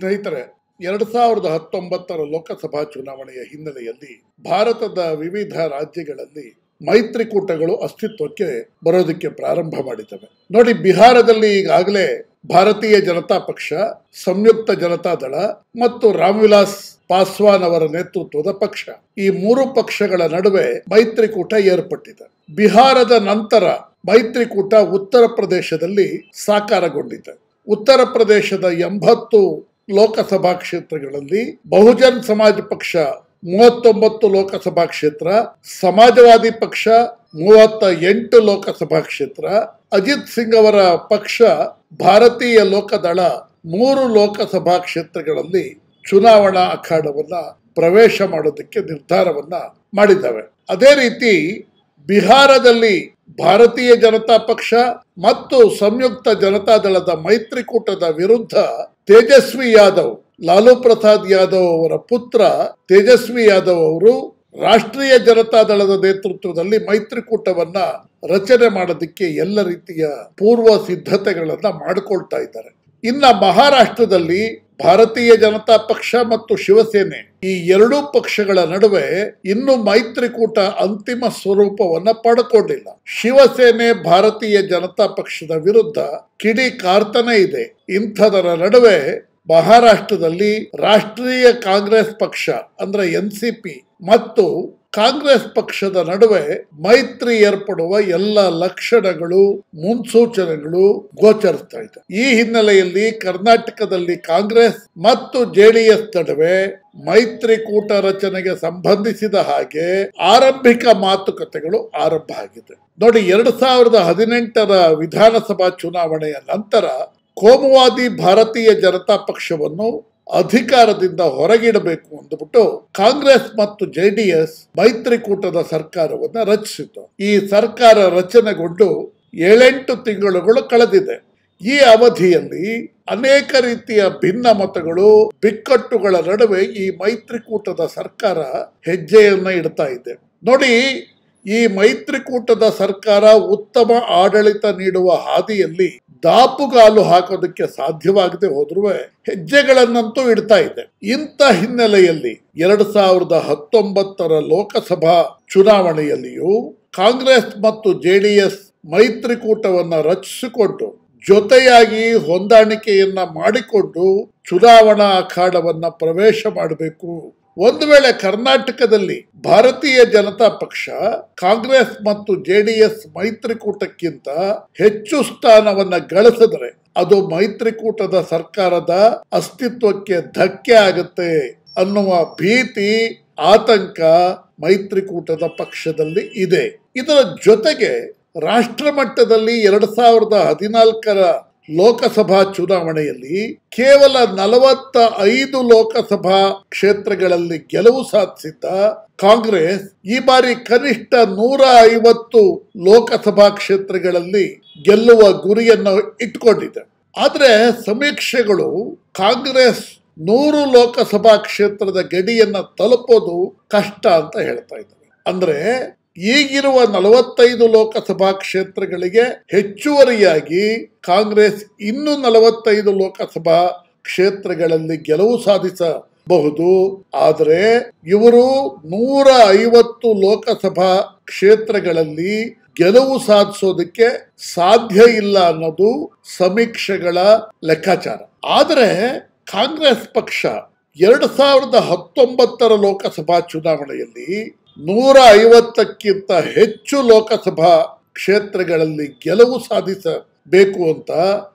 ಸ್ನೇಹಿತರೆ ಎರಡು ಸಾವಿರದ ಹತ್ತೊಂಬತ್ತರ ಲೋಕಸಭಾ ಚುನಾವಣೆಯ ಹಿನ್ನೆಲೆಯಲ್ಲಿ ಭಾರತದ ವಿವಿಧ ರಾಜ್ಯಗಳಲ್ಲಿ ಮೈತ್ರಿಕೂಟಗಳು ಅಸ್ತಿತ್ವಕ್ಕೆ ಬರೋದಕ್ಕೆ ಪ್ರಾರಂಭ ಮಾಡಿದವೆ ನೋಡಿ ಬಿಹಾರದಲ್ಲಿ ಈಗಾಗಲೇ ಭಾರತೀಯ ಜನತಾ ಪಕ್ಷ ಸಂಯುಕ್ತ ಜನತಾ ದಳ ಮತ್ತು ರಾಮ್ವಿಲಾಸ್ ಪಾಸ್ವಾನ್ ಅವರ ನೇತೃತ್ವದ ಪಕ್ಷ ಈ ಮೂರು ಪಕ್ಷಗಳ ನಡುವೆ ಮೈತ್ರಿಕೂಟ ಏರ್ಪಟ್ಟಿದೆ ಬಿಹಾರದ ನಂತರ ಮೈತ್ರಿಕೂಟ ಉತ್ತರ ಪ್ರದೇಶದಲ್ಲಿ ಸಾಕಾರಗೊಂಡಿದೆ ಉತ್ತರ ಪ್ರದೇಶದ ಎಂಬತ್ತು ಲೋಕಸಭಾ ಕ್ಷೇತ್ರಗಳಲ್ಲಿ ಬಹುಜನ್ ಸಮಾಜ್ ಪಕ್ಷ ಮೂವತ್ತೊಂಬತ್ತು ಲೋಕಸಭಾ ಕ್ಷೇತ್ರ ಸಮಾಜವಾದಿ ಪಕ್ಷ ಮೂವತ್ತ ಎಂಟು ಲೋಕಸಭಾ ಕ್ಷೇತ್ರ ಅಜಿತ್ ಸಿಂಗ್ ಅವರ ಪಕ್ಷ ಭಾರತೀಯ ಲೋಕದಳ ಮೂರು ಲೋಕಸಭಾ ಕ್ಷೇತ್ರಗಳಲ್ಲಿ ಚುನಾವಣಾ ಅಖಾಡವನ್ನ ಪ್ರವೇಶ ಮಾಡೋದಕ್ಕೆ ನಿರ್ಧಾರವನ್ನ ಮಾಡಿದ್ದಾವೆ ಅದೇ ರೀತಿ ಬಿಹಾರದಲ್ಲಿ ಭಾರತೀಯ ಜನತಾ ಪಕ್ಷ ಮತ್ತು ಸಂಯುಕ್ತ ಜನತಾ ದಳದ ಮೈತ್ರಿಕೂಟದ ವಿರುದ್ಧ ತೇಜಸ್ವಿ ಯಾದವ್ ಲಾಲು ಪ್ರಸಾದ್ ಯಾದವ್ ಅವರ ಪುತ್ರ ತೇಜಸ್ವಿ ಯಾದವ್ ಅವರು ರಾಷ್ಟ್ರೀಯ ಜನತಾ ದಳದ ನೇತೃತ್ವದಲ್ಲಿ ಮೈತ್ರಿಕೂಟವನ್ನ ರಚನೆ ಮಾಡೋದಕ್ಕೆ ಎಲ್ಲ ರೀತಿಯ ಪೂರ್ವ ಸಿದ್ಧತೆಗಳನ್ನ ಮಾಡಿಕೊಳ್ತಾ ಇದ್ದಾರೆ ಇನ್ನ ಮಹಾರಾಷ್ಟ್ರದಲ್ಲಿ ಭಾರತೀಯ ಜನತಾ ಪಕ್ಷ ಮತ್ತು ಶಿವಸೇನೆ ಈ ಎರಡೂ ಪಕ್ಷಗಳ ನಡುವೆ ಇನ್ನು ಮೈತ್ರಿಕೂಟ ಅಂತಿಮ ಸ್ವರೂಪವನ್ನ ಪಡ್ಕೊಂಡಿಲ್ಲ ಶಿವಸೇನೆ ಭಾರತೀಯ ಜನತಾ ಪಕ್ಷದ ವಿರುದ್ಧ ಕಿಡಿ ಕಾರ್ತಾನೆ ಇದೆ ಇಂಥದರ ನಡುವೆ ಮಹಾರಾಷ್ಟ್ರದಲ್ಲಿ ರಾಷ್ಟ್ರೀಯ ಕಾಂಗ್ರೆಸ್ ಪಕ್ಷ ಅಂದ್ರೆ ಎನ್ ಸಿ ಪಿ ಮತ್ತು ಕಾಂಗ್ರೆಸ್ ಪಕ್ಷದ ನಡುವೆ ಮೈತ್ರಿ ಏರ್ಪಡುವ ಎಲ್ಲ ಲಕ್ಷಣಗಳು ಮುನ್ಸೂಚನೆಗಳು ಗೋಚರಿಸ್ತಾ ಇದೆ ಈ ಹಿನ್ನೆಲೆಯಲ್ಲಿ ಕರ್ನಾಟಕದಲ್ಲಿ ಕಾಂಗ್ರೆಸ್ ಮತ್ತು ಜೆಡಿಎಸ್ ನಡುವೆ ಮೈತ್ರಿಕೂಟ ರಚನೆಗೆ ಸಂಬಂಧಿಸಿದ ಹಾಗೆ ಆರಂಭಿಕ ಮಾತುಕತೆಗಳು ಆರಂಭ ಆಗಿದೆ ನೋಡಿ ಎರಡು ಸಾವಿರದ ಹದಿನೆಂಟರ ವಿಧಾನಸಭಾ ಚುನಾವಣೆಯ ನಂತರ ಕೋಮುವಾದಿ ಭಾರತೀಯ ಜನತಾ ಪಕ್ಷವನ್ನು ಅಧಿಕಾರದಿಂದ ಹೊರಗಿಡಬೇಕು ಅಂದ್ಬಿಟ್ಟು ಕಾಂಗ್ರೆಸ್ ಮತ್ತು ಜೆಡಿಎಸ್ ಮೈತ್ರಿಕೂಟದ ಸರ್ಕಾರವನ್ನು ರಚಿಸಿತು ಈ ಸರ್ಕಾರ ರಚನೆಗೊಂಡು ಏಳೆಂಟು ತಿಂಗಳುಗಳು ಕಳೆದಿದೆ ಈ ಅವಧಿಯಲ್ಲಿ ಅನೇಕ ರೀತಿಯ ಭಿನ್ನ ಮತಗಳು ಬಿಕ್ಕಟ್ಟುಗಳ ನಡುವೆ ಈ ಮೈತ್ರಿಕೂಟದ ಸರ್ಕಾರ ಹೆಜ್ಜೆಯನ್ನ ಇಡ್ತಾ ಇದೆ ನೋಡಿ ಈ ಮೈತ್ರಿಕೂಟದ ಸರ್ಕಾರ ಉತ್ತಮ ಆಡಳಿತ ನೀಡುವ ಹಾದಿಯಲ್ಲಿ ದಾಪುಗಾಲು ಹಾಕೋದಕ್ಕೆ ಸಾಧ್ಯವಾಗದೆ ಹೋದ್ರೂ ಹೆಜ್ಜೆಗಳನ್ನಂತೂ ಇಡ್ತಾ ಇದೆ ಇಂಥ ಹಿನ್ನೆಲೆಯಲ್ಲಿ ಎರಡು ಸಾವಿರದ ಹತ್ತೊಂಬತ್ತರ ಲೋಕಸಭಾ ಚುನಾವಣೆಯಲ್ಲಿಯೂ ಕಾಂಗ್ರೆಸ್ ಮತ್ತು ಜೆಡಿಎಸ್ ಮೈತ್ರಿಕೂಟವನ್ನ ರಚಿಸಿಕೊಂಡು ಜೊತೆಯಾಗಿ ಹೊಂದಾಣಿಕೆಯನ್ನ ಮಾಡಿಕೊಂಡು ಚುನಾವಣಾ ಅಖಾಡವನ್ನ ಪ್ರವೇಶ ಮಾಡಬೇಕು ಒಂದು ವೇಳೆ ಕರ್ನಾಟಕದಲ್ಲಿ ಭಾರತೀಯ ಜನತಾ ಪಕ್ಷ ಕಾಂಗ್ರೆಸ್ ಮತ್ತು ಜೆಡಿಎಸ್ ಮೈತ್ರಿಕೂಟಕ್ಕಿಂತ ಹೆಚ್ಚು ಸ್ಥಾನವನ್ನ ಗಳಿಸಿದ್ರೆ ಅದು ಮೈತ್ರಿಕೂಟದ ಸರ್ಕಾರದ ಅಸ್ತಿತ್ವಕ್ಕೆ ಧಕ್ಕೆ ಆಗುತ್ತೆ ಅನ್ನುವ ಭೀತಿ ಆತಂಕ ಮೈತ್ರಿಕೂಟದ ಪಕ್ಷದಲ್ಲಿ ಇದೆ ಇದರ ಜೊತೆಗೆ ರಾಷ್ಟ್ರ ಮಟ್ಟದಲ್ಲಿ ಎರಡ್ ಸಾವಿರದ ಹದಿನಾಲ್ಕರ ಲೋಕಸಭಾ ಚುನಾವಣೆಯಲ್ಲಿ ಕೇವಲ ನಲವತ್ತ ಐದು ಲೋಕಸಭಾ ಕ್ಷೇತ್ರಗಳಲ್ಲಿ ಗೆಲುವು ಸಾಧಿಸಿದ್ದ ಕಾಂಗ್ರೆಸ್ ಈ ಬಾರಿ ಕನಿಷ್ಠ ನೂರ ಐವತ್ತು ಲೋಕಸಭಾ ಕ್ಷೇತ್ರಗಳಲ್ಲಿ ಗೆಲ್ಲುವ ಗುರಿಯನ್ನು ಇಟ್ಕೊಂಡಿದೆ ಆದ್ರೆ ಸಮೀಕ್ಷೆಗಳು ಕಾಂಗ್ರೆಸ್ ನೂರು ಲೋಕಸಭಾ ಕ್ಷೇತ್ರದ ಗಡಿಯನ್ನ ತಲುಪೋದು ಕಷ್ಟ ಅಂತ ಹೇಳ್ತಾ ಇದ್ದಾರೆ ಅಂದ್ರೆ ಈಗಿರುವ ನಲವತ್ತೈದು ಲೋಕಸಭಾ ಕ್ಷೇತ್ರಗಳಿಗೆ ಹೆಚ್ಚುವರಿಯಾಗಿ ಕಾಂಗ್ರೆಸ್ ಇನ್ನು ನಲವತ್ತೈದು ಲೋಕಸಭಾ ಕ್ಷೇತ್ರಗಳಲ್ಲಿ ಗೆಲುವು ಸಾಧಿಸಬಹುದು ಆದರೆ ಇವರು ನೂರ ಐವತ್ತು ಲೋಕಸಭಾ ಕ್ಷೇತ್ರಗಳಲ್ಲಿ ಗೆಲುವು ಸಾಧಿಸೋದಕ್ಕೆ ಸಾಧ್ಯ ಇಲ್ಲ ಅನ್ನೋದು ಸಮೀಕ್ಷೆಗಳ ಲೆಕ್ಕಾಚಾರ ಆದರೆ ಕಾಂಗ್ರೆಸ್ ಪಕ್ಷ ಎರಡು ಸಾವಿರದ ಹತ್ತೊಂಬತ್ತರ ಲೋಕಸಭಾ ಚುನಾವಣೆಯಲ್ಲಿ ನೂರ ಐವತ್ತಕ್ಕಿಂತ ಹೆಚ್ಚು ಲೋಕಸಭಾ ಕ್ಷೇತ್ರಗಳಲ್ಲಿ ಗೆಲುವು ಸಾಧಿಸಬೇಕು ಅಂತ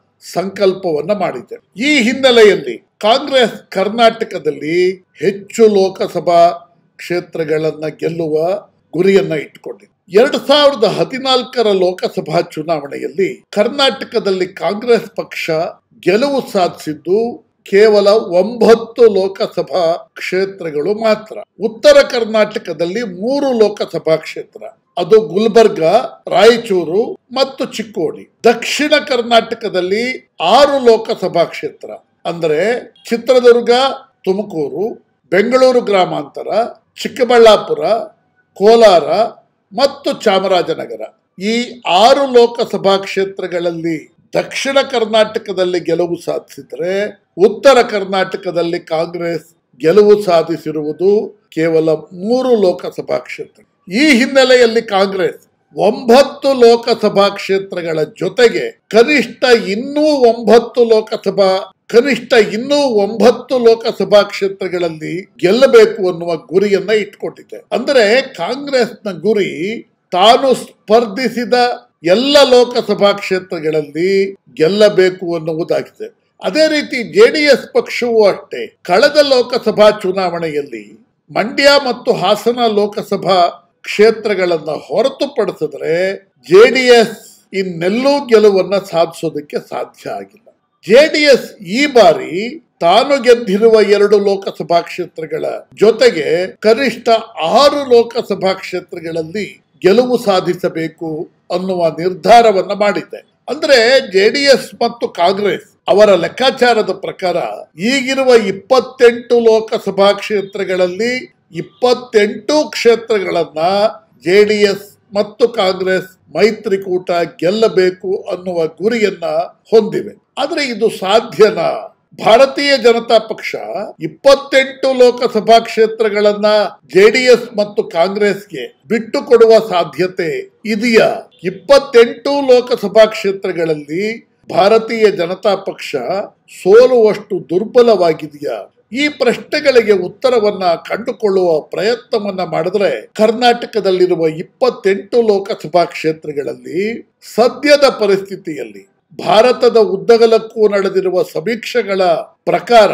ಸಂಕಲ್ಪವನ್ನ ಮಾಡಿದೆ ಈ ಹಿನ್ನೆಲೆಯಲ್ಲಿ ಕಾಂಗ್ರೆಸ್ ಕರ್ನಾಟಕದಲ್ಲಿ ಹೆಚ್ಚು ಲೋಕಸಭಾ ಕ್ಷೇತ್ರಗಳನ್ನ ಗೆಲ್ಲುವ ಗುರಿಯನ್ನ ಇಟ್ಟುಕೊಂಡಿದೆ ಎರಡು ಸಾವಿರದ ಹದಿನಾಲ್ಕರ ಲೋಕಸಭಾ ಚುನಾವಣೆಯಲ್ಲಿ ಕರ್ನಾಟಕದಲ್ಲಿ ಕಾಂಗ್ರೆಸ್ ಪಕ್ಷ ಗೆಲುವು ಸಾಧಿಸಿದ್ದು ಕೇವಲ ಒಂಬತ್ತು ಲೋಕಸಭಾ ಕ್ಷೇತ್ರಗಳು ಮಾತ್ರ ಉತ್ತರ ಕರ್ನಾಟಕದಲ್ಲಿ ಮೂರು ಲೋಕಸಭಾ ಕ್ಷೇತ್ರ ಅದು ಗುಲ್ಬರ್ಗ ರಾಯಚೂರು ಮತ್ತು ಚಿಕ್ಕೋಡಿ ದಕ್ಷಿಣ ಕರ್ನಾಟಕದಲ್ಲಿ ಆರು ಲೋಕಸಭಾ ಕ್ಷೇತ್ರ ಅಂದರೆ ಚಿತ್ರದುರ್ಗ ತುಮಕೂರು ಬೆಂಗಳೂರು ಗ್ರಾಮಾಂತರ ಚಿಕ್ಕಬಳ್ಳಾಪುರ ಕೋಲಾರ ಮತ್ತು ಚಾಮರಾಜನಗರ ಈ ಆರು ಲೋಕಸಭಾ ಕ್ಷೇತ್ರಗಳಲ್ಲಿ ದಕ್ಷಿಣ ಕರ್ನಾಟಕದಲ್ಲಿ ಗೆಲುವು ಸಾಧಿಸಿದರೆ ಉತ್ತರ ಕರ್ನಾಟಕದಲ್ಲಿ ಕಾಂಗ್ರೆಸ್ ಗೆಲುವು ಸಾಧಿಸಿರುವುದು ಕೇವಲ ಮೂರು ಲೋಕಸಭಾ ಕ್ಷೇತ್ರ ಈ ಹಿನ್ನೆಲೆಯಲ್ಲಿ ಕಾಂಗ್ರೆಸ್ ಒಂಬತ್ತು ಲೋಕಸಭಾ ಕ್ಷೇತ್ರಗಳ ಜೊತೆಗೆ ಕನಿಷ್ಠ ಇನ್ನೂ ಒಂಬತ್ತು ಲೋಕಸಭಾ ಕನಿಷ್ಠ ಇನ್ನೂ ಒಂಬತ್ತು ಲೋಕಸಭಾ ಕ್ಷೇತ್ರಗಳಲ್ಲಿ ಗೆಲ್ಲಬೇಕು ಅನ್ನುವ ಗುರಿಯನ್ನ ಇಟ್ಕೊಂಡಿದೆ ಅಂದ್ರೆ ಕಾಂಗ್ರೆಸ್ನ ಗುರಿ ತಾನು ಸ್ಪರ್ಧಿಸಿದ ಎಲ್ಲ ಲೋಕಸಭಾ ಕ್ಷೇತ್ರಗಳಲ್ಲಿ ಗೆಲ್ಲಬೇಕು ಅನ್ನುವುದಾಗಿದೆ ಅದೇ ರೀತಿ ಜೆಡಿಎಸ್ ಪಕ್ಷವೂ ಅಷ್ಟೇ ಕಳೆದ ಲೋಕಸಭಾ ಚುನಾವಣೆಯಲ್ಲಿ ಮಂಡ್ಯ ಮತ್ತು ಹಾಸನ ಲೋಕಸಭಾ ಕ್ಷೇತ್ರಗಳನ್ನ ಹೊರತುಪಡಿಸಿದ್ರೆ ಜೆಡಿಎಸ್ ಇನ್ನೆಲ್ಲೂ ಗೆಲುವನ್ನ ಸಾಧಿಸೋದಕ್ಕೆ ಸಾಧ್ಯ ಆಗಿಲ್ಲ ಜೆಡಿಎಸ್ ಈ ಬಾರಿ ತಾನು ಗೆದ್ದಿರುವ ಎರಡು ಲೋಕಸಭಾ ಕ್ಷೇತ್ರಗಳ ಜೊತೆಗೆ ಕನಿಷ್ಠ ಆರು ಲೋಕಸಭಾ ಕ್ಷೇತ್ರಗಳಲ್ಲಿ ಗೆಲುವು ಸಾಧಿಸಬೇಕು ಅನ್ನುವ ನಿರ್ಧಾರವನ್ನ ಮಾಡಿದೆ ಅಂದ್ರೆ ಜೆಡಿಎಸ್ ಮತ್ತು ಕಾಂಗ್ರೆಸ್ ಅವರ ಲೆಕ್ಕಾಚಾರದ ಪ್ರಕಾರ ಈಗಿರುವ ಇಪ್ಪತ್ತೆಂಟು ಲೋಕಸಭಾ ಕ್ಷೇತ್ರಗಳಲ್ಲಿ ಇಪ್ಪತ್ತೆಂಟು ಕ್ಷೇತ್ರಗಳನ್ನ ಜೆಡಿಎಸ್ ಮತ್ತು ಕಾಂಗ್ರೆಸ್ ಮೈತ್ರಿಕೂಟ ಗೆಲ್ಲಬೇಕು ಅನ್ನುವ ಗುರಿಯನ್ನ ಹೊಂದಿವೆ ಆದ್ರೆ ಇದು ಸಾಧ್ಯನಾ ಭಾರತೀಯ ಜನತಾ ಪಕ್ಷ ಇಪ್ಪತ್ತೆಂಟು ಲೋಕಸಭಾ ಕ್ಷೇತ್ರಗಳನ್ನ ಜೆಡಿಎಸ್ ಮತ್ತು ಕಾಂಗ್ರೆಸ್ಗೆ ಬಿಟ್ಟು ಕೊಡುವ ಸಾಧ್ಯತೆ ಇದೆಯಾ ಇಪ್ಪತ್ತೆಂಟು ಲೋಕಸಭಾ ಕ್ಷೇತ್ರಗಳಲ್ಲಿ ಭಾರತೀಯ ಜನತಾ ಪಕ್ಷ ಸೋಲುವಷ್ಟು ದುರ್ಬಲವಾಗಿದೆಯಾ ಈ ಪ್ರಶ್ನೆಗಳಿಗೆ ಉತ್ತರವನ್ನ ಕಂಡುಕೊಳ್ಳುವ ಪ್ರಯತ್ನವನ್ನ ಮಾಡಿದ್ರೆ ಕರ್ನಾಟಕದಲ್ಲಿರುವ ಇಪ್ಪತ್ತೆಂಟು ಲೋಕಸಭಾ ಕ್ಷೇತ್ರಗಳಲ್ಲಿ ಸದ್ಯದ ಪರಿಸ್ಥಿತಿಯಲ್ಲಿ ಭಾರತದ ಉದ್ದಗಲಕ್ಕೂ ನಡೆದಿರುವ ಸಮೀಕ್ಷೆಗಳ ಪ್ರಕಾರ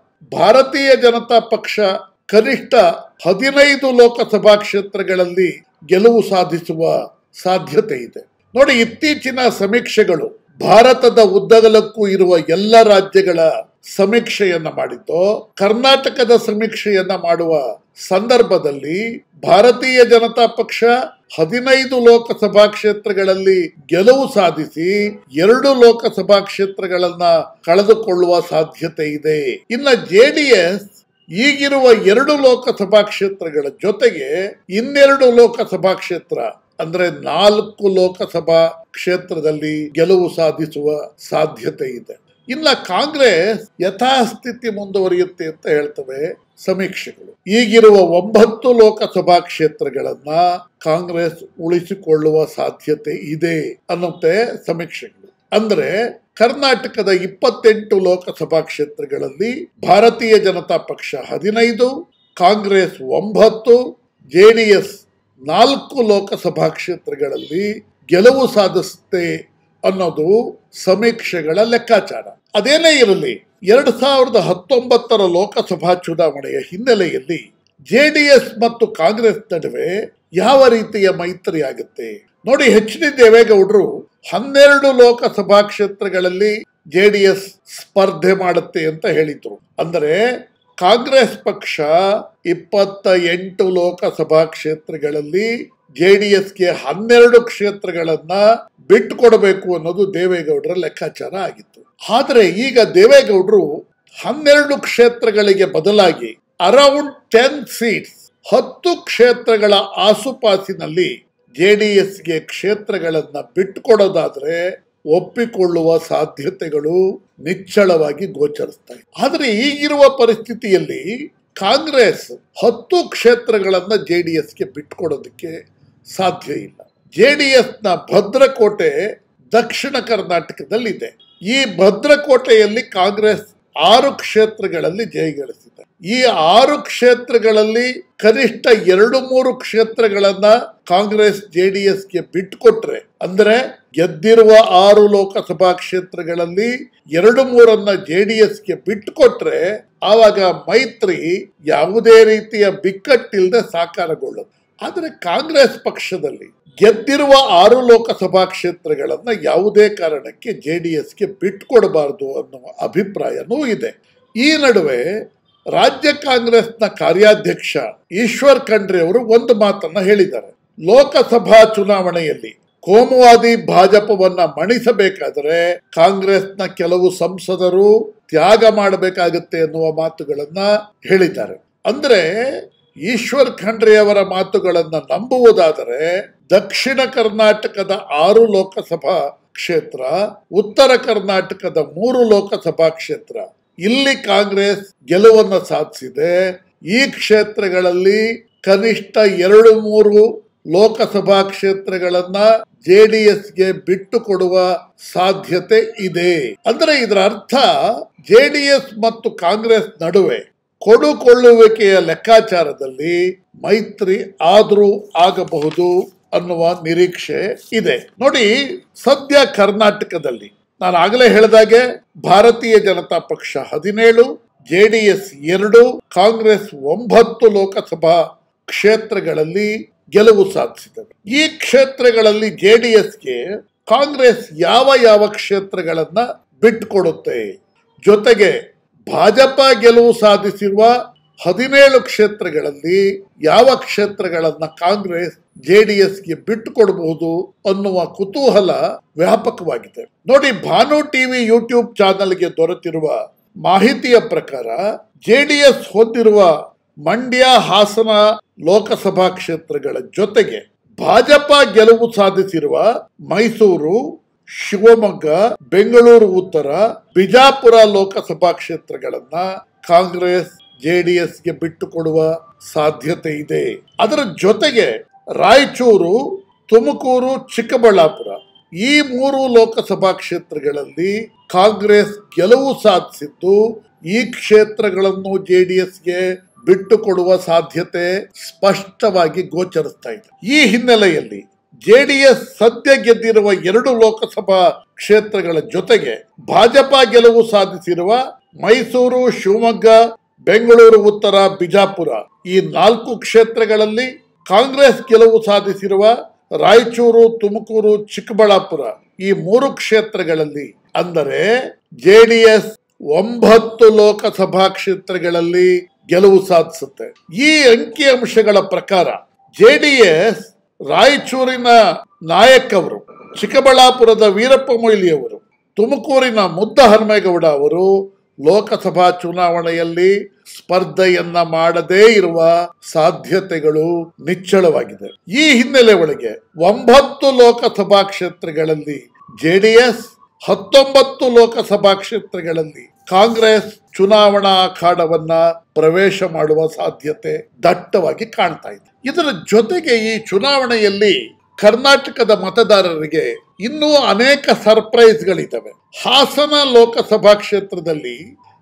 ಭಾರತೀಯ ಜನತಾ ಪಕ್ಷ ಕನಿಷ್ಠ ಹದಿನೈದು ಲೋಕಸಭಾ ಕ್ಷೇತ್ರಗಳಲ್ಲಿ ಗೆಲುವು ಸಾಧಿಸುವ ಸಾಧ್ಯತೆ ಇದೆ ನೋಡಿ ಇತ್ತೀಚಿನ ಸಮೀಕ್ಷೆಗಳು ಭಾರತದ ಉದ್ದಗಲಕ್ಕೂ ಇರುವ ಎಲ್ಲ ರಾಜ್ಯಗಳ ಸಮೀಕ್ಷೆಯನ್ನ ಮಾಡಿದ್ದು ಕರ್ನಾಟಕದ ಸಮೀಕ್ಷೆಯನ್ನ ಮಾಡುವ ಸಂದರ್ಭದಲ್ಲಿ ಭಾರತೀಯ ಜನತಾ ಪಕ್ಷ ಹದಿನೈದು ಲೋಕಸಭಾ ಕ್ಷೇತ್ರಗಳಲ್ಲಿ ಗೆಲುವು ಸಾಧಿಸಿ ಎರಡು ಲೋಕಸಭಾ ಕ್ಷೇತ್ರಗಳನ್ನ ಕಳೆದುಕೊಳ್ಳುವ ಸಾಧ್ಯತೆ ಇದೆ ಇನ್ನ ಜೆಡಿಎಸ್ ಈಗಿರುವ ಎರಡು ಲೋಕಸಭಾ ಕ್ಷೇತ್ರಗಳ ಜೊತೆಗೆ ಇನ್ನೆರಡು ಲೋಕಸಭಾ ಕ್ಷೇತ್ರ ಅಂದ್ರೆ ನಾಲ್ಕು ಲೋಕಸಭಾ ಕ್ಷೇತ್ರದಲ್ಲಿ ಗೆಲುವು ಸಾಧಿಸುವ ಸಾಧ್ಯತೆ ಇದೆ ಇನ್ನ ಕಾಂಗ್ರೆಸ್ ಯಥಾಸ್ಥಿತಿ ಮುಂದುವರಿಯುತ್ತೆ ಅಂತ ಹೇಳ್ತವೆ ಸಮೀಕ್ಷೆಗಳು ಈಗಿರುವ ಒಂಬತ್ತು ಲೋಕಸಭಾ ಕ್ಷೇತ್ರಗಳನ್ನ ಕಾಂಗ್ರೆಸ್ ಉಳಿಸಿಕೊಳ್ಳುವ ಸಾಧ್ಯತೆ ಇದೆ ಅನ್ನುತ್ತೆ ಸಮೀಕ್ಷೆಗಳು ಅಂದ್ರೆ ಕರ್ನಾಟಕದ ಇಪ್ಪತ್ತೆಂಟು ಲೋಕಸಭಾ ಕ್ಷೇತ್ರಗಳಲ್ಲಿ ಭಾರತೀಯ ಜನತಾ ಪಕ್ಷ ಹದಿನೈದು ಕಾಂಗ್ರೆಸ್ ಒಂಬತ್ತು ಜೆಡಿಎಸ್ ನಾಲ್ಕು ಲೋಕಸಭಾ ಕ್ಷೇತ್ರಗಳಲ್ಲಿ ಗೆಲುವು ಸಾಧಿಸುತ್ತೆ ಅನ್ನೋದು ಸಮೀಕ್ಷೆಗಳ ಲೆಕ್ಕಾಚಾರ ಅದೇನೇ ಇರಲಿ ಎರಡ್ ಸಾವಿರದ ಹತ್ತೊಂಬತ್ತರ ಲೋಕಸಭಾ ಚುನಾವಣೆಯ ಹಿನ್ನೆಲೆಯಲ್ಲಿ ಜೆಡಿಎಸ್ ಮತ್ತು ಕಾಂಗ್ರೆಸ್ ನಡುವೆ ಯಾವ ರೀತಿಯ ಮೈತ್ರಿ ಆಗುತ್ತೆ ನೋಡಿ ಎಚ್ ಡಿ ದೇವೇಗೌಡರು ಹನ್ನೆರಡು ಲೋಕಸಭಾ ಕ್ಷೇತ್ರಗಳಲ್ಲಿ ಜೆಡಿಎಸ್ ಸ್ಪರ್ಧೆ ಮಾಡುತ್ತೆ ಅಂತ ಹೇಳಿದ್ರು ಅಂದರೆ ಕಾಂಗ್ರೆಸ್ ಪಕ್ಷ ಇಪ್ಪತ್ತ ಎಂಟು ಲೋಕಸಭಾ ಕ್ಷೇತ್ರಗಳಲ್ಲಿ ಜೆಡಿಎಸ್ಗೆ ಹನ್ನೆರಡು ಕ್ಷೇತ್ರಗಳನ್ನ ಬಿಟ್ಟುಕೊಡಬೇಕು ಅನ್ನೋದು ದೇವೇಗೌಡರ ಲೆಕ್ಕಾಚಾರ ಆಗಿತ್ತು ಆದರೆ ಈಗ ದೇವೇಗೌಡರು ಹನ್ನೆರಡು ಕ್ಷೇತ್ರಗಳಿಗೆ ಬದಲಾಗಿ ಅರೌಂಡ್ ಟೆನ್ ಸೀಟ್ಸ್ ಹತ್ತು ಕ್ಷೇತ್ರಗಳ ಆಸುಪಾಸಿನಲ್ಲಿ ಜೆಡಿಎಸ್ಗೆ ಕ್ಷೇತ್ರಗಳನ್ನ ಬಿಟ್ಟುಕೊಡೋದಾದ್ರೆ ಒಪ್ಪಿಕೊಳ್ಳುವ ಸಾಧ್ಯತೆಗಳು ನಿಚ್ಚಳವಾಗಿ ಗೋಚರಿಸ್ತವೆ ಆದರೆ ಈಗಿರುವ ಪರಿಸ್ಥಿತಿಯಲ್ಲಿ ಕಾಂಗ್ರೆಸ್ ಹತ್ತು ಕ್ಷೇತ್ರಗಳನ್ನ ಜೆಡಿಎಸ್ಗೆ ಬಿಟ್ಕೊಡೋದಕ್ಕೆ ಸಾಧ್ಯ ಇಲ್ಲ ಜೆಡಿಎಸ್ನ ಭದ್ರಕೋಟೆ ದಕ್ಷಿಣ ಕರ್ನಾಟಕದಲ್ಲಿದೆ ಈ ಭದ್ರಕೋಟೆಯಲ್ಲಿ ಕಾಂಗ್ರೆಸ್ ಆರು ಕ್ಷೇತ್ರಗಳಲ್ಲಿ ಜಯಗಳಿಸಿದೆ ಈ ಆರು ಕ್ಷೇತ್ರಗಳಲ್ಲಿ ಕನಿಷ್ಠ ಎರಡು ಮೂರು ಕ್ಷೇತ್ರಗಳನ್ನ ಕಾಂಗ್ರೆಸ್ ಜೆಡಿಎಸ್ಗೆ ಬಿಟ್ಕೊಟ್ರೆ ಅಂದ್ರೆ ಗೆದ್ದಿರುವ ಆರು ಲೋಕಸಭಾ ಕ್ಷೇತ್ರಗಳಲ್ಲಿ ಎರಡು ಮೂರನ್ನ ಜೆಡಿಎಸ್ಗೆ ಬಿಟ್ಟುಕೊಟ್ರೆ ಆವಾಗ ಮೈತ್ರಿ ಯಾವುದೇ ರೀತಿಯ ಬಿಕ್ಕಟ್ಟಿಲ್ಲದೆ ಸಾಕಾರಗೊಳ್ಳುತ್ತೆ ಆದರೆ ಕಾಂಗ್ರೆಸ್ ಪಕ್ಷದಲ್ಲಿ ಗೆದ್ದಿರುವ ಆರು ಲೋಕಸಭಾ ಕ್ಷೇತ್ರಗಳನ್ನ ಯಾವುದೇ ಕಾರಣಕ್ಕೆ ಜೆಡಿಎಸ್ಗೆ ಬಿಟ್ಕೊಡಬಾರದು ಅನ್ನುವ ಅಭಿಪ್ರಾಯನೂ ಇದೆ ಈ ನಡುವೆ ರಾಜ್ಯ ಕಾಂಗ್ರೆಸ್ನ ಕಾರ್ಯಾಧ್ಯಕ್ಷ ಈಶ್ವರ್ ಖಂಡ್ರೆ ಅವರು ಒಂದು ಮಾತನ್ನ ಹೇಳಿದ್ದಾರೆ ಲೋಕಸಭಾ ಚುನಾವಣೆಯಲ್ಲಿ ಕೋಮುವಾದಿ ಭಾಜಪವನ್ನ ಮಣಿಸಬೇಕಾದರೆ ಕಾಂಗ್ರೆಸ್ನ ಕೆಲವು ಸಂಸದರು ತ್ಯಾಗ ಮಾಡಬೇಕಾಗುತ್ತೆ ಎನ್ನುವ ಮಾತುಗಳನ್ನ ಹೇಳಿದ್ದಾರೆ ಅಂದ್ರೆ ಈಶ್ವರ್ ಖಂಡ್ರೆ ಅವರ ಮಾತುಗಳನ್ನ ನಂಬುವುದಾದರೆ ದಕ್ಷಿಣ ಕರ್ನಾಟಕದ ಆರು ಲೋಕಸಭಾ ಕ್ಷೇತ್ರ ಉತ್ತರ ಕರ್ನಾಟಕದ ಮೂರು ಲೋಕಸಭಾ ಕ್ಷೇತ್ರ ಇಲ್ಲಿ ಕಾಂಗ್ರೆಸ್ ಗೆಲುವನ್ನು ಸಾಧಿಸಿದೆ ಈ ಕ್ಷೇತ್ರಗಳಲ್ಲಿ ಕನಿಷ್ಠ ಎರಡು ಮೂರು ಲೋಕಸಭಾ ಕ್ಷೇತ್ರಗಳನ್ನ ಜೆಡಿಎಸ್ಗೆ ಬಿಟ್ಟು ಕೊಡುವ ಸಾಧ್ಯತೆ ಇದೆ ಅಂದ್ರೆ ಇದರ ಅರ್ಥ ಜೆಡಿಎಸ್ ಮತ್ತು ಕಾಂಗ್ರೆಸ್ ನಡುವೆ ಕೊಡುಕೊಳ್ಳುವಿಕೆಯ ಲೆಕ್ಕಾಚಾರದಲ್ಲಿ ಮೈತ್ರಿ ಆದರೂ ಆಗಬಹುದು ಅನ್ನುವ ನಿರೀಕ್ಷೆ ಇದೆ ನೋಡಿ ಸದ್ಯ ಕರ್ನಾಟಕದಲ್ಲಿ ನಾನು ಆಗಲೇ ಹೇಳಿದಾಗೆ ಭಾರತೀಯ ಜನತಾ ಪಕ್ಷ ಹದಿನೇಳು ಜೆಡಿಎಸ್ ಎರಡು ಕಾಂಗ್ರೆಸ್ ಒಂಬತ್ತು ಲೋಕಸಭಾ ಕ್ಷೇತ್ರಗಳಲ್ಲಿ ಗೆಲುವು ಸಾಧಿಸಿದವೆ ಈ ಕ್ಷೇತ್ರಗಳಲ್ಲಿ ಜೆಡಿಎಸ್ಗೆ ಕಾಂಗ್ರೆಸ್ ಯಾವ ಯಾವ ಕ್ಷೇತ್ರಗಳನ್ನ ಬಿಟ್ಟುಕೊಡುತ್ತೆ ಜೊತೆಗೆ ಭಾಜಪ ಗೆಲುವು ಸಾಧಿಸಿರುವ ಹದಿನೇಳು ಕ್ಷೇತ್ರಗಳಲ್ಲಿ ಯಾವ ಕ್ಷೇತ್ರಗಳನ್ನ ಕಾಂಗ್ರೆಸ್ ಜೆಡಿಎಸ್ಗೆ ಬಿಟ್ಟು ಕೊಡಬಹುದು ಅನ್ನುವ ಕುತೂಹಲ ವ್ಯಾಪಕವಾಗಿದೆ ನೋಡಿ ಭಾನು ಟಿವಿ ಯೂಟ್ಯೂಬ್ ಚಾನೆಲ್ಗೆ ದೊರೆತಿರುವ ಮಾಹಿತಿಯ ಪ್ರಕಾರ ಜೆಡಿಎಸ್ ಹೊಂದಿರುವ ಮಂಡ್ಯ ಹಾಸನ ಲೋಕಸಭಾ ಕ್ಷೇತ್ರಗಳ ಜೊತೆಗೆ ಭಾಜಪ ಗೆಲುವು ಸಾಧಿಸಿರುವ ಮೈಸೂರು ಶಿವಮೊಗ್ಗ ಬೆಂಗಳೂರು ಉತ್ತರ ಬಿಜಾಪುರ ಲೋಕಸಭಾ ಕ್ಷೇತ್ರಗಳನ್ನ ಕಾಂಗ್ರೆಸ್ ಜೆಡಿಎಸ್ಗೆ ಬಿಟ್ಟು ಕೊಡುವ ಸಾಧ್ಯತೆ ಇದೆ ಅದರ ಜೊತೆಗೆ ರಾಯಚೂರು ತುಮಕೂರು ಚಿಕ್ಕಬಳ್ಳಾಪುರ ಈ ಮೂರು ಲೋಕಸಭಾ ಕ್ಷೇತ್ರಗಳಲ್ಲಿ ಕಾಂಗ್ರೆಸ್ ಗೆಲುವು ಸಾಧಿಸಿದ್ದು ಈ ಕ್ಷೇತ್ರಗಳನ್ನು ಜೆಡಿಎಸ್ಗೆ ಬಿಟ್ಟು ಕೊಡುವ ಸಾಧ್ಯತೆ ಸ್ಪಷ್ಟವಾಗಿ ಗೋಚರಿಸ್ತಾ ಇದೆ ಈ ಹಿನ್ನೆಲೆಯಲ್ಲಿ ಜೆಡಿಎಸ್ ಸದ್ಯ ಗೆದ್ದಿರುವ ಎರಡು ಲೋಕಸಭಾ ಕ್ಷೇತ್ರಗಳ ಜೊತೆಗೆ ಭಾಜಪ ಗೆಲುವು ಸಾಧಿಸಿರುವ ಮೈಸೂರು ಶಿವಮೊಗ್ಗ ಬೆಂಗಳೂರು ಉತ್ತರ ಬಿಜಾಪುರ ಈ ನಾಲ್ಕು ಕ್ಷೇತ್ರಗಳಲ್ಲಿ ಕಾಂಗ್ರೆಸ್ ಗೆಲುವು ಸಾಧಿಸಿರುವ ರಾಯಚೂರು ತುಮಕೂರು ಚಿಕ್ಕಬಳ್ಳಾಪುರ ಈ ಮೂರು ಕ್ಷೇತ್ರಗಳಲ್ಲಿ ಅಂದರೆ ಜೆಡಿಎಸ್ ಒಂಬತ್ತು ಲೋಕಸಭಾ ಕ್ಷೇತ್ರಗಳಲ್ಲಿ ಗೆಲುವು ಸಾಧಿಸುತ್ತೆ ಈ ಅಂಕಿಅಂಶಗಳ ಪ್ರಕಾರ ಜೆಡಿಎಸ್ ರಾಯಚೂರಿನ ನಾಯಕ್ ಅವರು ಚಿಕ್ಕಬಳ್ಳಾಪುರದ ವೀರಪ್ಪ ಮೊಯ್ಲಿಯವರು ತುಮಕೂರಿನ ಮುದ್ದ ಹನುಮೇಗೌಡ ಅವರು ಲೋಕಸಭಾ ಚುನಾವಣೆಯಲ್ಲಿ ಸ್ಪರ್ಧೆಯನ್ನ ಮಾಡದೇ ಇರುವ ಸಾಧ್ಯತೆಗಳು ನಿಚ್ಚಳವಾಗಿದೆ ಈ ಹಿನ್ನೆಲೆ ಒಳಗೆ ಒಂಬತ್ತು ಲೋಕಸಭಾ ಕ್ಷೇತ್ರಗಳಲ್ಲಿ ಜೆಡಿಎಸ್ ಹತ್ತೊಂಬತ್ತು ಲೋಕಸಭಾ ಕ್ಷೇತ್ರಗಳಲ್ಲಿ ಕಾಂಗ್ರೆಸ್ ಚುನಾವಣಾ ಅಖಾಡವನ್ನ ಪ್ರವೇಶ ಮಾಡುವ ಸಾಧ್ಯತೆ ದಟ್ಟವಾಗಿ ಕಾಣ್ತಾ ಇದೆ ಇದರ ಜೊತೆಗೆ ಈ ಚುನಾವಣೆಯಲ್ಲಿ ಕರ್ನಾಟಕದ ಮತದಾರರಿಗೆ ಇನ್ನೂ ಅನೇಕ ಸರ್ಪ್ರೈಸ್ಗಳಿದ್ದಾವೆ ಹಾಸನ ಲೋಕಸಭಾ ಕ್ಷೇತ್ರದಲ್ಲಿ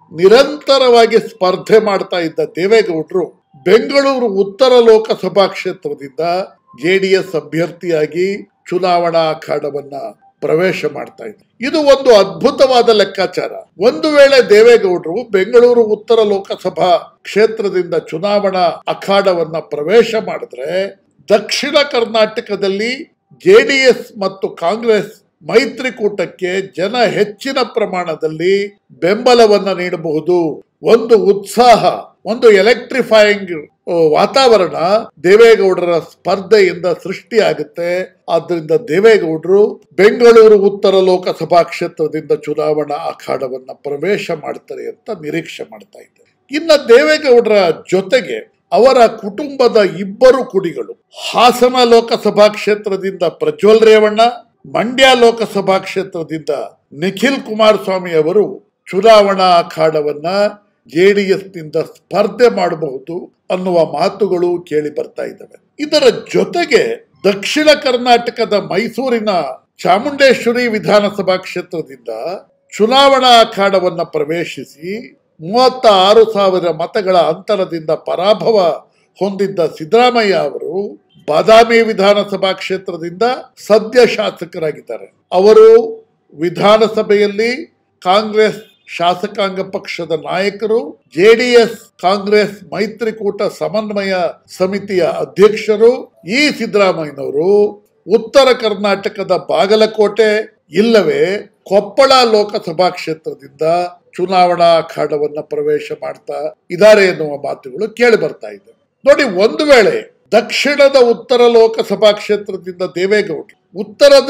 ನಿರಂತರವಾಗಿ ಸ್ಪರ್ಧೆ ಮಾಡ್ತಾ ಇದ್ದ ದೇವೇಗೌಡರು ಬೆಂಗಳೂರು ಉತ್ತರ ಲೋಕಸಭಾ ಕ್ಷೇತ್ರದಿಂದ ಜೆಡಿಎಸ್ ಅಭ್ಯರ್ಥಿಯಾಗಿ ಚುನಾವಣಾ ಅಖಾಡವನ್ನ ಪ್ರವೇಶ ಮಾಡ್ತಾ ಇದ್ರು ಇದು ಒಂದು ಅದ್ಭುತವಾದ ಲೆಕ್ಕಾಚಾರ ಒಂದು ವೇಳೆ ದೇವೇಗೌಡರು ಬೆಂಗಳೂರು ಉತ್ತರ ಲೋಕಸಭಾ ಕ್ಷೇತ್ರದಿಂದ ಚುನಾವಣಾ ಅಖಾಡವನ್ನ ಪ್ರವೇಶ ಮಾಡಿದ್ರೆ ದಕ್ಷಿಣ ಕರ್ನಾಟಕದಲ್ಲಿ ಜೆಡಿಎಸ್ ಮತ್ತು ಕಾಂಗ್ರೆಸ್ ಮೈತ್ರಿಕೂಟಕ್ಕೆ ಜನ ಹೆಚ್ಚಿನ ಪ್ರಮಾಣದಲ್ಲಿ ಬೆಂಬಲವನ್ನ ನೀಡಬಹುದು ಒಂದು ಉತ್ಸಾಹ ಒಂದು ಎಲೆಕ್ಟ್ರಿಫೈಯಿಂಗ್ ವಾತಾವರಣ ದೇವೇಗೌಡರ ಸ್ಪರ್ಧೆಯಿಂದ ಸೃಷ್ಟಿಯಾಗುತ್ತೆ ಆದ್ದರಿಂದ ದೇವೇಗೌಡರು ಬೆಂಗಳೂರು ಉತ್ತರ ಲೋಕಸಭಾ ಕ್ಷೇತ್ರದಿಂದ ಚುನಾವಣಾ ಅಖಾಡವನ್ನ ಪ್ರವೇಶ ಮಾಡ್ತಾರೆ ಅಂತ ನಿರೀಕ್ಷೆ ಮಾಡ್ತಾ ಇದ್ದಾರೆ ಇನ್ನ ದೇವೇಗೌಡರ ಜೊತೆಗೆ ಅವರ ಕುಟುಂಬದ ಇಬ್ಬರು ಕುಡಿಗಳು ಹಾಸನ ಲೋಕಸಭಾ ಕ್ಷೇತ್ರದಿಂದ ಪ್ರಜ್ವಲ್ ರೇವಣ್ಣ ಮಂಡ್ಯ ಲೋಕಸಭಾ ಕ್ಷೇತ್ರದಿಂದ ನಿಖಿಲ್ ಕುಮಾರಸ್ವಾಮಿ ಅವರು ಚುನಾವಣಾ ಅಖಾಡವನ್ನ ಜೆಡಿಎಸ್ ನಿಂದ ಸ್ಪರ್ಧೆ ಮಾಡಬಹುದು ಅನ್ನುವ ಮಾತುಗಳು ಕೇಳಿ ಬರ್ತಾ ಇದ್ದಾವೆ ಇದರ ಜೊತೆಗೆ ದಕ್ಷಿಣ ಕರ್ನಾಟಕದ ಮೈಸೂರಿನ ಚಾಮುಂಡೇಶ್ವರಿ ವಿಧಾನಸಭಾ ಕ್ಷೇತ್ರದಿಂದ ಚುನಾವಣಾ ಅಖಾಡವನ್ನ ಪ್ರವೇಶಿಸಿ ಮೂವತ್ತ ಆರು ಸಾವಿರ ಮತಗಳ ಅಂತರದಿಂದ ಪರಾಭವ ಹೊಂದಿದ್ದ ಸಿದ್ದರಾಮಯ್ಯ ಅವರು ಬಾದಾಮಿ ವಿಧಾನಸಭಾ ಕ್ಷೇತ್ರದಿಂದ ಸದ್ಯ ಶಾಸಕರಾಗಿದ್ದಾರೆ ಅವರು ವಿಧಾನಸಭೆಯಲ್ಲಿ ಕಾಂಗ್ರೆಸ್ ಶಾಸಕಾಂಗ ಪಕ್ಷದ ನಾಯಕರು ಜೆಡಿಎಸ್ ಕಾಂಗ್ರೆಸ್ ಮೈತ್ರಿಕೂಟ ಸಮನ್ವಯ ಸಮಿತಿಯ ಅಧ್ಯಕ್ಷರು ಈ ಸಿದ್ದರಾಮಯ್ಯನವರು ಉತ್ತರ ಕರ್ನಾಟಕದ ಬಾಗಲಕೋಟೆ ಇಲ್ಲವೇ ಕೊಪ್ಪಳ ಲೋಕಸಭಾ ಕ್ಷೇತ್ರದಿಂದ ಚುನಾವಣಾ ಅಖಾಡವನ್ನ ಪ್ರವೇಶ ಮಾಡ್ತಾ ಇದ್ದಾರೆ ಎನ್ನುವ ಮಾತುಗಳು ಕೇಳಿ ಬರ್ತಾ ಇದೆ ನೋಡಿ ಒಂದು ವೇಳೆ ದಕ್ಷಿಣದ ಉತ್ತರ ಲೋಕಸಭಾ ಕ್ಷೇತ್ರದಿಂದ ದೇವೇಗೌಡರು ಉತ್ತರದ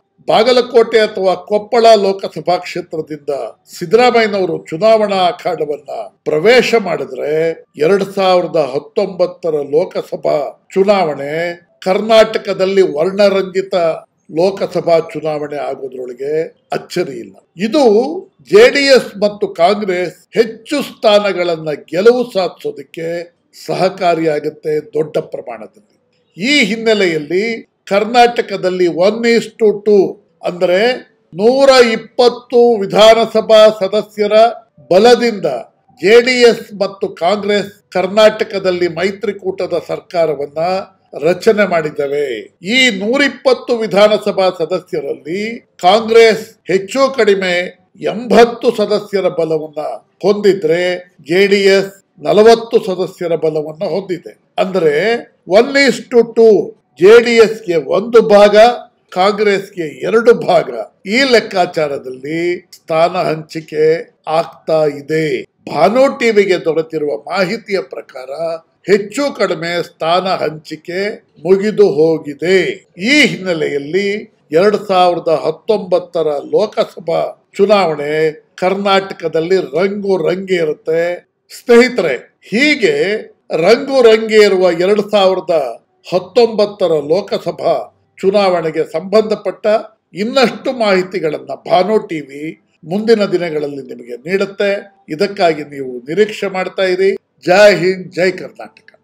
ಬಾಗಲಕೋಟೆ ಅಥವಾ ಕೊಪ್ಪಳ ಲೋಕಸಭಾ ಕ್ಷೇತ್ರದಿಂದ ಸಿದ್ದರಾಮಯ್ಯನವರು ಚುನಾವಣಾ ಅಖಾಡವನ್ನ ಪ್ರವೇಶ ಮಾಡಿದ್ರೆ ಎರಡ್ ಸಾವಿರದ ಹತ್ತೊಂಬತ್ತರ ಲೋಕಸಭಾ ಚುನಾವಣೆ ಕರ್ನಾಟಕದಲ್ಲಿ ವರ್ಣರಂಜಿತ ಲೋಕಸಭಾ ಚುನಾವಣೆ ಆಗೋದ್ರೊಳಗೆ ಅಚ್ಚರಿ ಇಲ್ಲ ಇದು ಜೆಡಿಎಸ್ ಮತ್ತು ಕಾಂಗ್ರೆಸ್ ಹೆಚ್ಚು ಸ್ಥಾನಗಳನ್ನ ಗೆಲುವು ಸಾಧಿಸೋದಕ್ಕೆ ಸಹಕಾರಿಯಾಗುತ್ತೆ ದೊಡ್ಡ ಪ್ರಮಾಣದಲ್ಲಿ ಈ ಹಿನ್ನೆಲೆಯಲ್ಲಿ ಕರ್ನಾಟಕದಲ್ಲಿ ಒನ್ ಈಸ್ ಟು ಟು ಅಂದರೆ ನೂರ ಇಪ್ಪತ್ತು ವಿಧಾನಸಭಾ ಸದಸ್ಯರ ಬಲದಿಂದ ಜೆಡಿಎಸ್ ಮತ್ತು ಕಾಂಗ್ರೆಸ್ ಕರ್ನಾಟಕದಲ್ಲಿ ಮೈತ್ರಿಕೂಟದ ಸರ್ಕಾರವನ್ನ ರಚನೆ ಮಾಡಿದ್ದೇವೆ ಈ ನೂರಿಪ್ಪತ್ತು ವಿಧಾನಸಭಾ ಸದಸ್ಯರಲ್ಲಿ ಕಾಂಗ್ರೆಸ್ ಹೆಚ್ಚು ಕಡಿಮೆ ಎಂಬತ್ತು ಸದಸ್ಯರ ಬಲವನ್ನ ಹೊಂದಿದ್ರೆ ಜೆಡಿಎಸ್ ನಲವತ್ತು ಸದಸ್ಯರ ಬಲವನ್ನ ಹೊಂದಿದೆ ಅಂದ್ರೆ ಒನ್ ಈಸ್ ಟು ಟು ಜೆಡಿಎಸ್ಗೆ ಒಂದು ಭಾಗ ಕಾಂಗ್ರೆಸ್ಗೆ ಎರಡು ಭಾಗ ಈ ಲೆಕ್ಕಾಚಾರದಲ್ಲಿ ಸ್ಥಾನ ಹಂಚಿಕೆ ಆಗ್ತಾ ಇದೆ ಭಾನು ಟಿವಿಗೆ ದೊರೆತಿರುವ ಮಾಹಿತಿಯ ಪ್ರಕಾರ ಹೆಚ್ಚು ಕಡಿಮೆ ಸ್ಥಾನ ಹಂಚಿಕೆ ಮುಗಿದು ಹೋಗಿದೆ ಈ ಹಿನ್ನೆಲೆಯಲ್ಲಿ ಎರಡ್ ಸಾವಿರದ ಹತ್ತೊಂಬತ್ತರ ಲೋಕಸಭಾ ಚುನಾವಣೆ ಕರ್ನಾಟಕದಲ್ಲಿ ರಂಗು ರಂಗೇರುತ್ತೆ ಸ್ನೇಹಿತರೆ ಹೀಗೆ ರಂಗು ರಂಗೇರುವ ಎರಡ್ ಸಾವಿರದ ಹತ್ತೊಂಬತ್ತರ ಲೋಕಸಭಾ ಚುನಾವಣೆಗೆ ಸಂಬಂಧಪಟ್ಟ ಇನ್ನಷ್ಟು ಮಾಹಿತಿಗಳನ್ನ ಭಾನು ಟಿವಿ ಮುಂದಿನ ದಿನಗಳಲ್ಲಿ ನಿಮಗೆ ನೀಡುತ್ತೆ ಇದಕ್ಕಾಗಿ ನೀವು ನಿರೀಕ್ಷೆ ಮಾಡ್ತಾ ಇರಿ ಜೈ ಹಿಂದ್ ಜೈ ಕರ್ನಾಟಕ